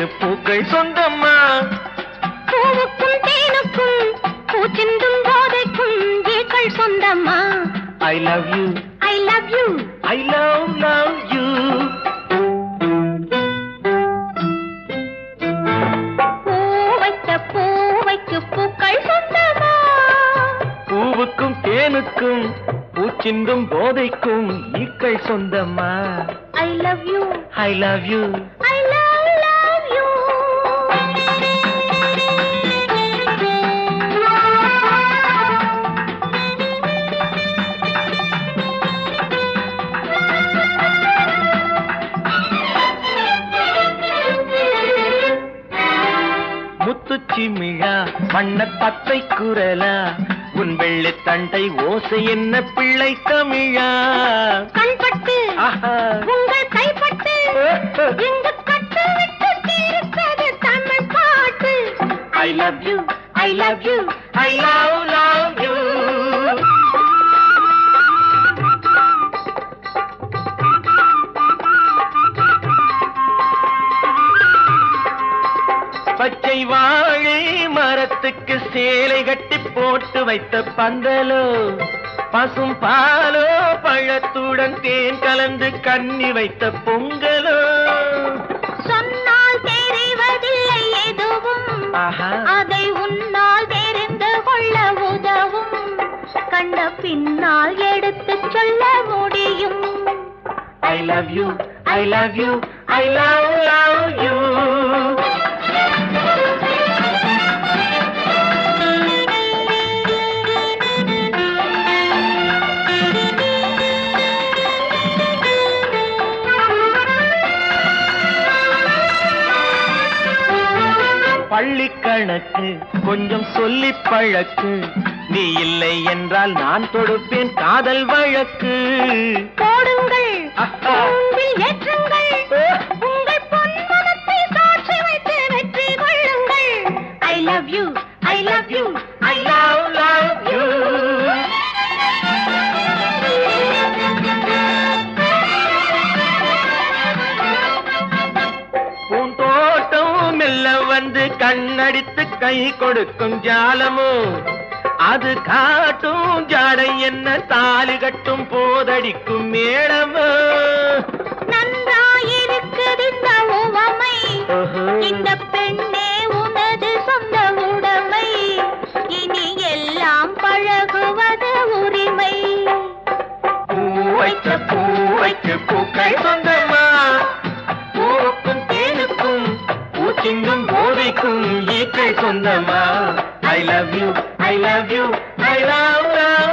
தேனு பூக்கள் சொந்தம்மா பூவுக்கும் தேனுக்கும் பூச்சிந்தும் போதைக்கும் ஏக்கள் சொந்தம்மா I love you I love you I love love you பூ வைத்த பூ வைக்கு பூக்கள் சொந்தமா பூவுக்கும் தேனுக்கும் பூச்சிந்தும் போதைக்கும் ஈக்கள் சொந்தம்மா I love you I love you I love love you முத்துச்சிமிழா வண்ண பத்தை குரலா உன் வெள்ளை தண்டை ஓசை என்ன பிள்ளை தமிழா கண்பட்டு ஆஹா. உங்கள் கைப்பட்டு எங்கு கட்டு விட்டு தீர்த்தது தமிழ் பாட்டு I love you, I love you, I love, love you. பச்சை வாழை மரத்துக்கு சேலை கட்டி போட்டு வைத்த பந்தலோ பசும் பாலோ பழத்துடன் தேன் கலந்து கண்ணி வைத்த பொங்கலோ சொன்னால் தெரிவதில்லை எதுவும் ஆஹா அதை உன்னால் தெரிந்து கொள்ள உதவும் கண்ட பின்னால் எடுத்துச் சொல்ல முடியும் I love you, I love you, I love, love you. பள்ளி கணக்கு கொஞ்சம் சொல்லி பழக்கு நீ இல்லை என்றால் நான் தொடுப்பேன் காதல் வழக்கு போடுங்கள் ஆஹா. கூண்டில் ஏற்றுங்கள் உங்கள் பொன்மனத்தை சாட்சி வைத்து வெற்றி கொள்ளுங்கள் I love you I love you I love, love you. பூந்தோட்டம் மெல்ல வந்து கண்ணடித்து கை கொடுக்கும் ஜாலமோ அது காட்டும் ஜாடை என்ன தாலி கட்டும் போதடிக்கும் மேடமோ நன்றாயிருக்குது இந்த உவமை ஓஹோ. இந்த பெண்ணே உனது சொந்த உடைமை இனி எல்லாம் பழகுவது உரிமை பூ வைக்க பூ வைக்க பூக்கள் சொந்தமா பூவுக்கும் தேனுக்கும் பூச்சிங்கும் போதைக்கும் ஈக்கள் சொந்தமா I love you I love you I love